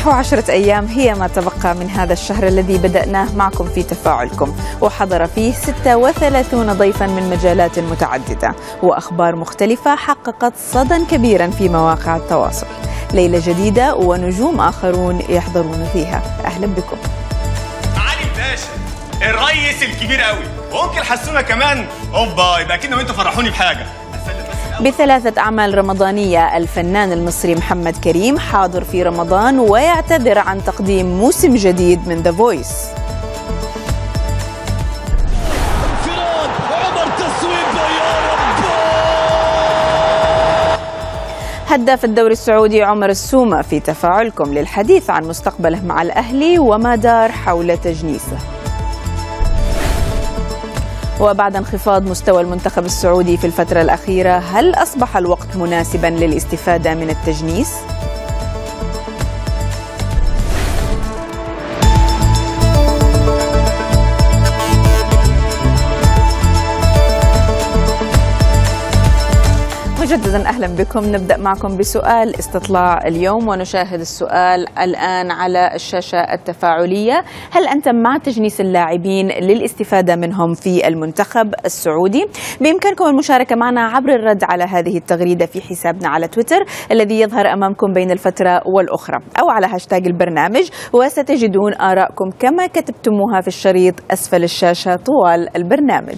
نحو عشرة أيام هي ما تبقى من هذا الشهر الذي بدأناه معكم في تفاعلكم وحضر فيه 36 ضيفا من مجالات متعددة وأخبار مختلفة حققت صدى كبيرا في مواقع التواصل ليلة جديدة ونجوم آخرون يحضرون فيها أهلا بكم علي الباشا الريس الكبير قوي وممكن حسونا كمان اوبا يبقى اكيد انتوا فرحوني بحاجه أسلم بس الأول. بثلاثة أعمال رمضانية الفنان المصري محمد كريم حاضر في رمضان ويعتذر عن تقديم موسم جديد من ذا فويس انفراد عمر تسويبه يا رب هداف الدوري السعودي عمر السومة في تفاعلكم للحديث عن مستقبله مع الأهلي وما دار حول تجنيسه وبعد انخفاض مستوى المنتخب السعودي في الفترة الأخيرة هل أصبح الوقت مناسبا للاستفادة من التجنيس؟ مجددا اهلا بكم نبدا معكم بسؤال استطلاع اليوم ونشاهد السؤال الان على الشاشه التفاعليه هل انت مع تجنيس اللاعبين للاستفاده منهم في المنتخب السعودي بامكانكم المشاركه معنا عبر الرد على هذه التغريده في حسابنا على تويتر الذي يظهر امامكم بين الفتره والاخرى او على هاشتاج البرنامج وستجدون ارائكم كما كتبتموها في الشريط اسفل الشاشه طوال البرنامج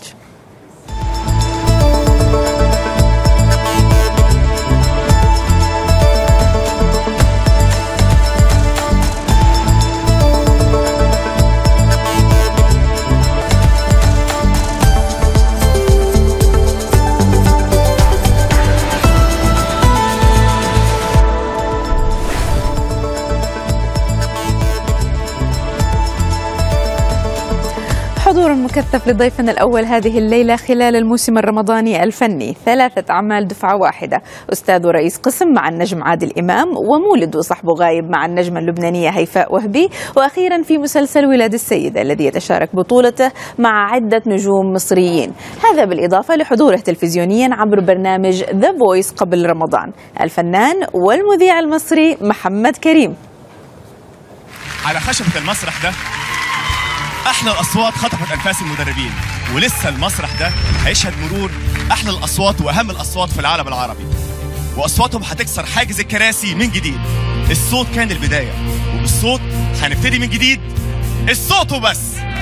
حضور مكثف لضيفنا الأول هذه الليلة خلال الموسم الرمضاني الفني ثلاثة أعمال دفعة واحدة أستاذ ورئيس قسم مع النجم عادل إمام ومولد وصحبه غايب مع النجمة اللبنانية هيفاء وهبي وأخيرا في مسلسل ولاد السيدة الذي يتشارك بطولته مع عدة نجوم مصريين هذا بالإضافة لحضوره تلفزيونيا عبر برنامج ذا فويس قبل رمضان الفنان والمذيع المصري محمد كريم على خشبه المسرح ده احلى الاصوات خطفت انفاس المدربين ولسه المسرح ده هيشهد مرور احلى الاصوات واهم الاصوات في العالم العربي واصواتهم هتكسر حاجز الكراسي من جديد الصوت كان البدايه وبالصوت هنبتدي من جديد الصوت وبس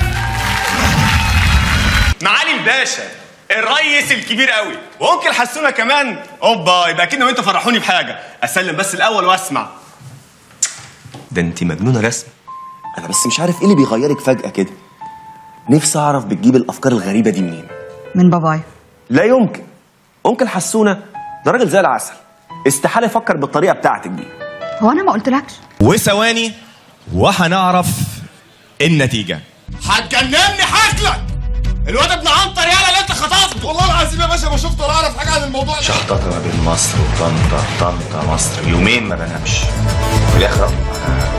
معالي الباشا الريس الكبير قوي وممكن حسونا كمان اوبا يبقى اكيد انتوا فرحوني بحاجه اسلم بس الاول واسمع ده انت مجنونه رسم انا بس مش عارف ايه اللي بيغيرك فجاه كده نفسي اعرف بتجيب الافكار الغريبه دي منين من بابايا لا يمكن ممكن حسونه ده راجل زي العسل استحاله يفكر بالطريقه بتاعتك دي هو انا ما قلتلكش وثواني وهنعرف النتيجة هتجنني حاكلك الواد ابن عنتر يالا اللي انت خطفته والله العظيم يا باشا ما شفت ولا اعرف حاجه عن الموضوع ده شحططة ما بين مصر وطنطا طنطا مصر يومين ما بنامش في الاخر أنا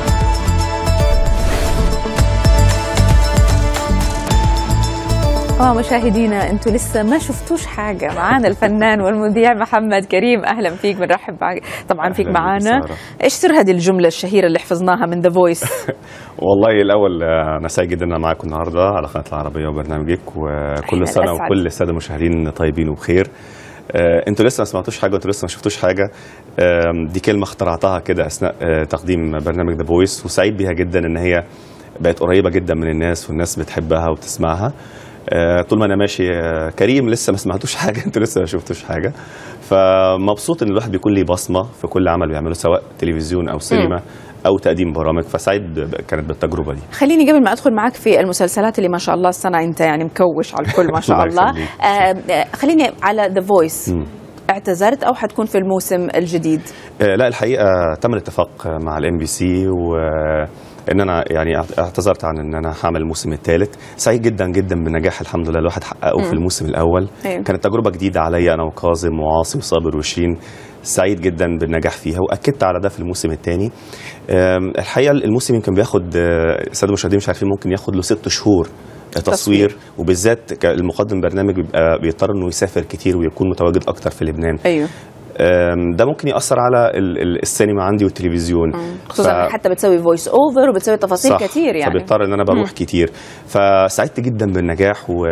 ومشاهدينا انتم لسه ما شفتوش حاجه معانا الفنان والمذيع محمد كريم اهلا فيك بنرحب معك طبعا فيك أهلاً معانا بسارة. ايش سر هذه الجمله الشهيره اللي حفظناها من ذا فويس والله الاول آه، انا سعيد جدا ان انا معاكم النهارده على قناه العربيه وبرنامجك إحنا وكل سنه الأسعد. وكل الساده المشاهدين طيبين وبخير آه، انتوا لسه ما سمعتوش حاجه وانتوا لسه ما شفتوش حاجه آم، دي كلمه اخترعتها كده اثناء آه، تقديم برنامج ذا فويس وسعيد بيها جدا ان هي بقت قريبه جدا من الناس والناس بتحبها وبتسمعها آه، طول ما انا ماشي آه، كريم لسه ما سمعتوش حاجه انتوا لسه ما شفتوش حاجه فمبسوط ان الواحد بيكون ليه بصمه في كل عمل بيعمله سواء تلفزيون او سينما او تقديم برامج فسعيد ب- كانت بالتجربه دي خليني قبل ما ادخل معك في المسلسلات اللي ما شاء الله السنه انت يعني مكوش على الكل ما شاء الله الله يخليك. آه، آه، خليني على ذا فويس مم. اعتذرت او حتكون في الموسم الجديد آه، لا الحقيقه تم الاتفاق مع الام بي سي وان انا يعني اعتذرت عن ان انا هعمل الموسم الثالث سعيد جدا جدا بالنجاح الحمد لله الواحد حققه في الموسم الاول أيوة. كانت تجربه جديده عليا انا وكاظم وعاصي وصابر وشيرين سعيد جدا بالنجاح فيها واكدت على ده في الموسم الثاني الحقيقه الموسم يمكن بياخد آه، الساده المشاهدين مش عارفين ممكن ياخد له ست شهور تصوير وبالذات ك- المقدم برنامج بيبقى بيضطر انه يسافر كتير ويكون متواجد اكتر في لبنان ايوه آم، ده ممكن ياثر على ال- ال- السينما عندي والتلفزيون خصوصا ف- حتى بتسوي فويس اوفر وبتسوي تفاصيل صح. كتير يعني فبضطر ان انا بروح كتير فسعدت جدا بالنجاح و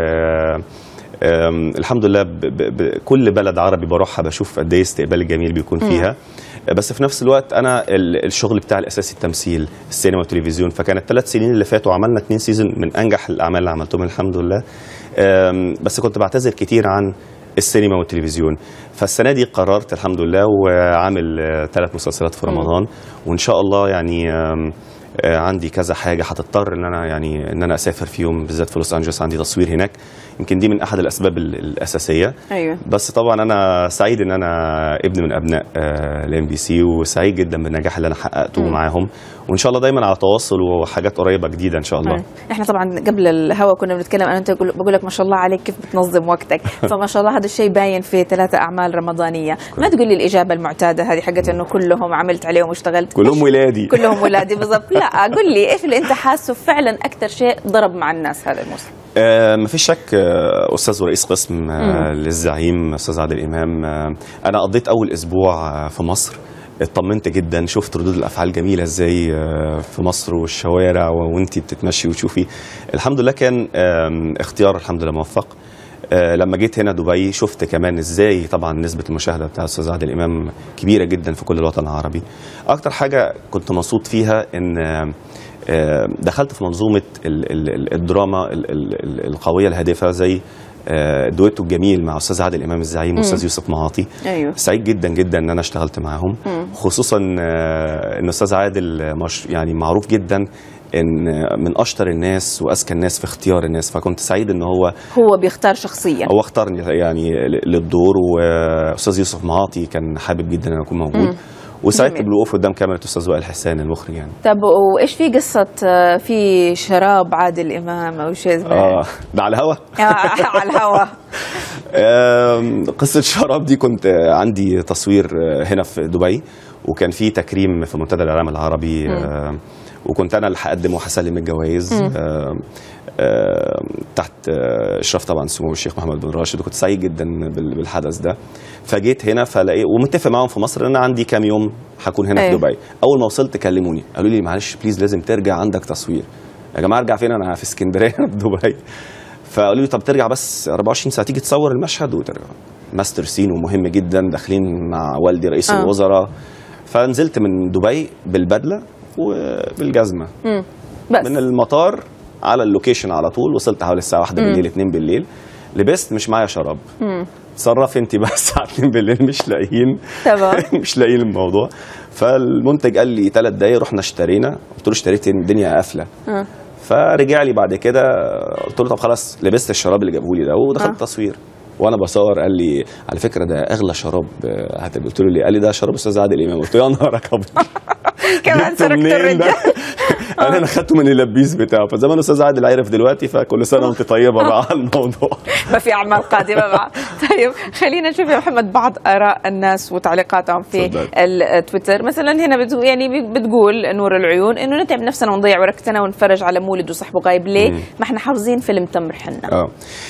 أم، الحمد لله ب- ب- بكل بلد عربي بروحها بشوف قد ايه استقبال الجميل بيكون فيها بس في نفس الوقت انا ال- الشغل بتاعي الاساسي التمثيل السينما والتلفزيون فكان الثلاث سنين اللي فاتوا عملنا اتنين سيزون من انجح الاعمال اللي عملتهم الحمد لله أم، بس كنت بعتذر كتير عن السينما والتلفزيون فالسنه دي قررت الحمد لله وعامل ثلاث مسلسلات في رمضان وان شاء الله يعني أم، آه، عندي كذا حاجه هتضطر ان انا يعني ان انا اسافر فيهم بالذات في لوس انجلوس عندي تصوير هناك يمكن دي من احد الاسباب ال- الاساسيه ايوه بس طبعا انا سعيد ان انا ابن من ابناء الام بي سي وسعيد جدا بالنجاح اللي انا حققته معاهم وان شاء الله دايما على تواصل وحاجات قريبه جديده ان شاء الله أيوة. احنا طبعا قبل الهوا كنا بنتكلم انا وانت بقول بقول لك ما شاء الله عليك كيف بتنظم وقتك فما شاء الله هذا الشيء باين في ثلاثة اعمال رمضانيه ما تقول لي الاجابه المعتاده هذه حقت انه كلهم عملت عليهم واشتغلت كلهم ولادي كلهم ولادي بالضبط لا قول لي ايش اللي انت حاسه فعلا اكثر شيء ضرب مع الناس هذا الموسم آه مفيش شك آه استاذ ورئيس قسم آه للزعيم استاذ عادل امام آه انا قضيت اول اسبوع آه في مصر اطمنت جدا شفت ردود الافعال جميله ازاي آه، في مصر والشوارع وانتي بتتمشي وتشوفي الحمد لله كان آم، اختيار الحمد لله موفق آه، لما جيت هنا دبي شفت كمان ازاي طبعا نسبه المشاهده بتاع الاستاذ عادل امام كبيره جدا في كل الوطن العربي اكتر حاجه كنت مبسوط فيها ان آه، آه، دخلت في منظومه ال- ال- ال- الدراما ال- ال- ال- القويه الهادفه زي آه، دويتو الجميل مع استاذ عادل امام الزعيم واستاذ يوسف معاطي ايوه سعيد جدا جدا ان انا اشتغلت معاهم خصوصا آه، ان استاذ عادل مش يعني معروف جدا ان من اشطر الناس واذكى الناس في اختيار الناس فكنت سعيد ان هو هو بيختار شخصيا هو اختارني يعني ل- للدور واستاذ يوسف معاطي كان حابب جدا ان اكون موجود وسعدت جميل. بالوقوف قدام كاميرا استاذ وائل حسان المخرج يعني طب وايش في قصه آه، في شراب عادل امام او شيء زي اه ده على الهوا آه، على الهوا آم، قصة الشراب دي كنت آه، عندي تصوير آه، هنا في دبي وكان في تكريم في منتدى الإعلام العربي آه، وكنت أنا اللي هقدم وهسلم الجوائز آه، آه، تحت آه، إشراف طبعا سمو الشيخ محمد بن راشد وكنت سعيد جدا بال- بالحدث ده فجيت هنا فلاقي ومتفق معاهم في مصر ان انا عندي كام يوم هكون هنا أيوة. في دبي اول ما وصلت كلموني قالوا لي معلش بليز لازم ترجع عندك تصوير يا جماعه ارجع فين انا في اسكندريه في دبي فقالوا لي طب ترجع بس 24 ساعه تيجي تصور المشهد وترجع ماستر سين ومهم جدا داخلين مع والدي رئيس آه. الوزراء فنزلت من دبي بالبدله وبالجزمه بس من المطار على اللوكيشن على طول وصلت حوالي الساعه 1 بالليل 2 بالليل لبست مش معايا شراب تصرف انت بقى الساعه 2 بالليل مش لاقيين تمام. مش لاقيين الموضوع فالمنتج قال لي ثلاث دقايق رحنا اشترينا قلت له اشتريت إيه؟ الدنيا قافله فرجع لي بعد كده قلت له طب خلاص لبست الشراب اللي جابه لي ده ودخلت آه. تصوير وانا بصور قال لي على فكره ده اغلى شراب آه، هات قلت له ليه قال لي ده شراب استاذ عادل امام قلت له يا نهارك ابيض كمان جبته سرقت منين ده؟ الرجال قال انا خدته من اللبيس بتاعه فزمان استاذ عادل عرف دلوقتي فكل سنه وانت طيبه بقى على الموضوع ما في اعمال قادمه مع طيب خلينا نشوف يا محمد بعض اراء الناس وتعليقاتهم في تفضل. التويتر مثلا هنا بتقول يعني بتقول نور العيون انه نتعب نفسنا ونضيع وقتنا ونتفرج على مولد وصاحبه غايب ليه ما احنا حافظين فيلم تمر حنه اه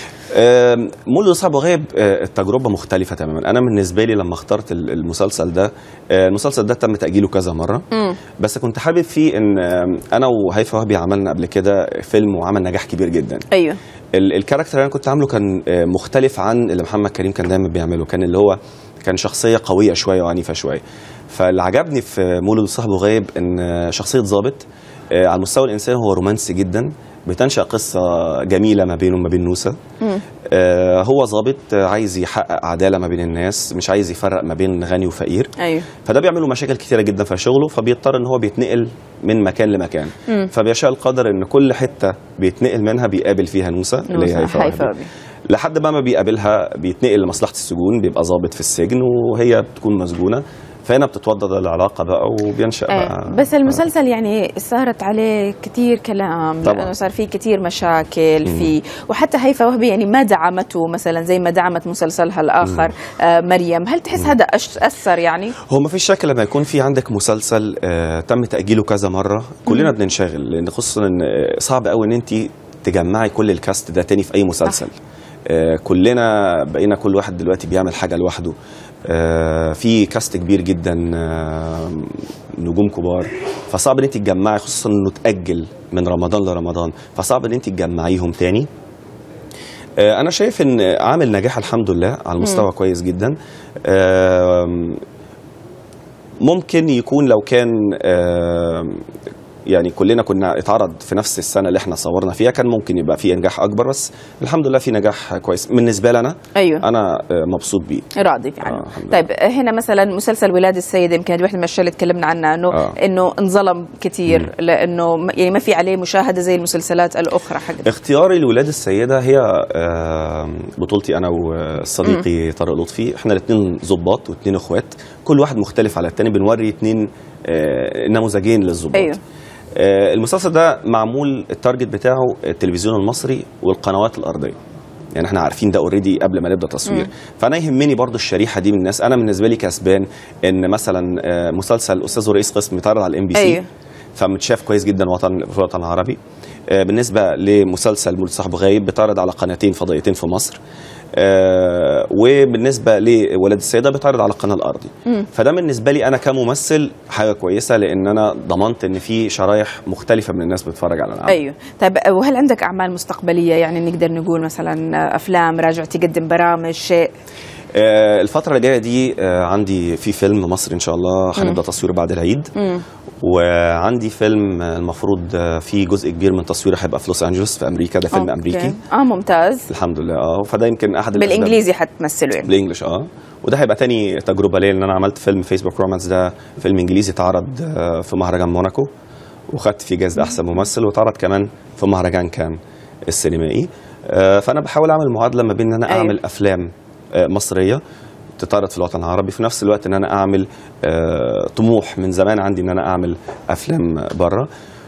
آم، مولد صعب وغيب آه، التجربه مختلفه تماما انا بالنسبه لي لما اخترت ال- المسلسل ده آه، المسلسل ده تم تاجيله كذا مره بس كنت حابب فيه ان آم، انا وهيفا وهبي عملنا قبل كده فيلم وعمل نجاح كبير جدا ايوه ال- الكاركتر اللي انا كنت عامله كان آه، مختلف عن اللي محمد كريم كان دايما بيعمله كان اللي هو كان شخصيه قويه شويه وعنيفه شويه فاللي عجبني في مولد صاحب وغايب ان آه، شخصيه ضابط آه، على المستوى الانساني هو رومانسي جدا بتنشا قصه جميله ما بينه وما بين نوسه آه، هو ضابط آه، عايز يحقق عداله ما بين الناس مش عايز يفرق ما بين غني وفقير ايوه فده بيعمل له مشاكل كتيره جدا في شغله فبيضطر ان هو بيتنقل من مكان لمكان فبيشاء القدر ان كل حته بيتنقل منها بيقابل فيها نوسه اللي هي نوسة، هيفا هيفا وهبي. وهبي. لحد بقى ما بيقابلها بيتنقل لمصلحه السجون بيبقى ضابط في السجن وهي بتكون مسجونه فهنا بتتوضد العلاقه بقى وبينشا آه، بقى بس المسلسل يعني صارت عليه كثير كلام طبعاً. لانه صار فيه كثير مشاكل فيه وحتى هيفا وهبي يعني ما دعمته مثلا زي ما دعمت مسلسلها الاخر آه مريم هل تحس هذا أش- اثر يعني هو ما فيش شك لما يكون في عندك مسلسل آه تم تاجيله كذا مره كلنا بننشغل لان خصوصا ان آه، صعب قوي ان انت تجمعي كل الكاست ده تاني في اي مسلسل آه، كلنا بقينا كل واحد دلوقتي بيعمل حاجه لوحده آه، في كاست كبير جدا آه، نجوم كبار فصعب ان انت تجمعي خصوصا انه اتاجل من رمضان لرمضان فصعب ان انت تجمعيهم تاني آه، انا شايف ان عامل نجاح الحمد لله على مستوى كويس جدا آم، ممكن يكون لو كان آم، يعني كلنا كنا اتعرض في نفس السنه اللي احنا صورنا فيها كان ممكن يبقى في نجاح اكبر بس الحمد لله في نجاح كويس بالنسبه لنا ايوه انا آه، مبسوط بيه راضي عنه آه، الحمد لله. طيب هنا مثلا مسلسل ولاد السيد يمكن واحد من الاشياء اللي تكلمنا عنها انه آه. انه انظلم كثير لانه م- يعني ما في عليه مشاهده زي المسلسلات الاخرى حق اختياري لولاد السيدة هي آه، بطولتي أنا وصديقي طارق لطفي احنا الاثنين ظباط واثنين اخوات كل واحد مختلف على التاني بنوري اثنين نموذجين للظباط أيوه. آه، المسلسل ده معمول التارجت بتاعه التلفزيون المصري والقنوات الأرضية يعني احنا عارفين ده اوريدي قبل ما نبدا تصوير فانا يهمني برضو الشريحه دي من الناس انا بالنسبه لي كسبان ان مثلا آه، مسلسل استاذ ورئيس قسم يتعرض على الام بي سي أيوه. فمتشاف كويس جدا وطن في الوطن العربي آه، بالنسبه لمسلسل مولد صاحبه غايب بيتعرض على قناتين فضائيتين في مصر آه، وبالنسبه لولاد السيده بيتعرض على القناه الارضي فده بالنسبه لي انا كممثل حاجه كويسه لان انا ضمنت ان في شرايح مختلفه من الناس بتتفرج على العمل ايوه طيب وهل عندك اعمال مستقبليه يعني نقدر نقول مثلا افلام راجع تقدم برامج شيء آه، الفترة اللي جاية دي آه، عندي في فيلم مصري إن شاء الله هنبدأ تصويره بعد العيد وعندي فيلم آه، المفروض آه، في جزء كبير من تصويره هيبقى في لوس أنجلوس في أمريكا ده فيلم أوكي. أمريكي اه ممتاز الحمد لله اه فده يمكن أحد الأسباب- بالانجليزي حتمثله يعني بالانجلش اه وده هيبقى تاني تجربه ليا لان انا عملت فيلم فيسبوك رومانس ده فيلم انجليزي اتعرض آه، في مهرجان موناكو وخدت فيه جائزه احسن ممثل واتعرض كمان في مهرجان كان السينمائي آه، فانا بحاول اعمل معادله ما بين ان انا أيوة. اعمل افلام آه، مصريه تتعرض في الوطن العربي في نفس الوقت ان انا اعمل آه، طموح من زمان عندي ان انا اعمل افلام بره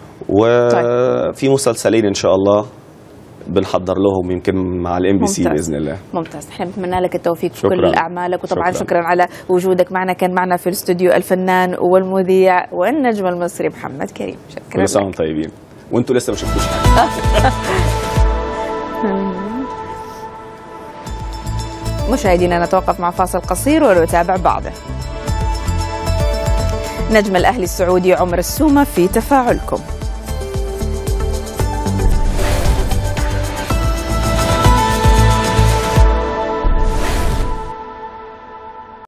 وفي مسلسلين ان شاء الله بنحضر لهم يمكن مع الام بي سي ممتاز. باذن الله ممتاز احنا بنتمنى لك التوفيق في شكراً. كل اعمالك وطبعا شكرا. شكراً. شكرا على وجودك معنا كان معنا في الاستوديو الفنان والمذيع والنجم المصري محمد كريم شكرا كل سنه لك. وانتم طيبين وانتوا لسه ما شفتوش حاجه مشاهدينا نتوقف مع فاصل قصير ونتابع بعده نجم الاهلي السعودي عمر السومه في تفاعلكم